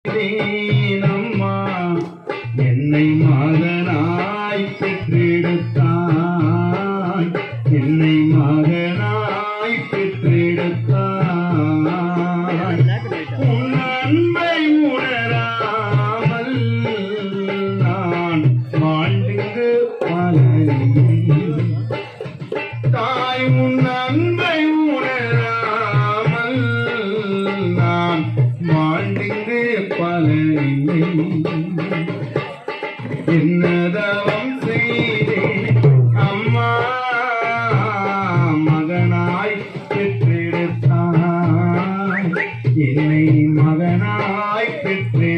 அம்மா என்னை மகனாய் பெற்றெடுத்தாய் என்னை மகனாய் பெற்றெடுத்தாய் உன் அன்பை உணராமல் நான் மாண்டிங்கு மலரினேன் தாய் உன் அன்பை உணராமல் நான் மாண்டிங்கு பலரில்லை என்னதவம் செய்தேன் அம்மா மகனாய் பெற்றெடுத்தாய் என்னை மகனாய் பெற்றெடுத்தாய்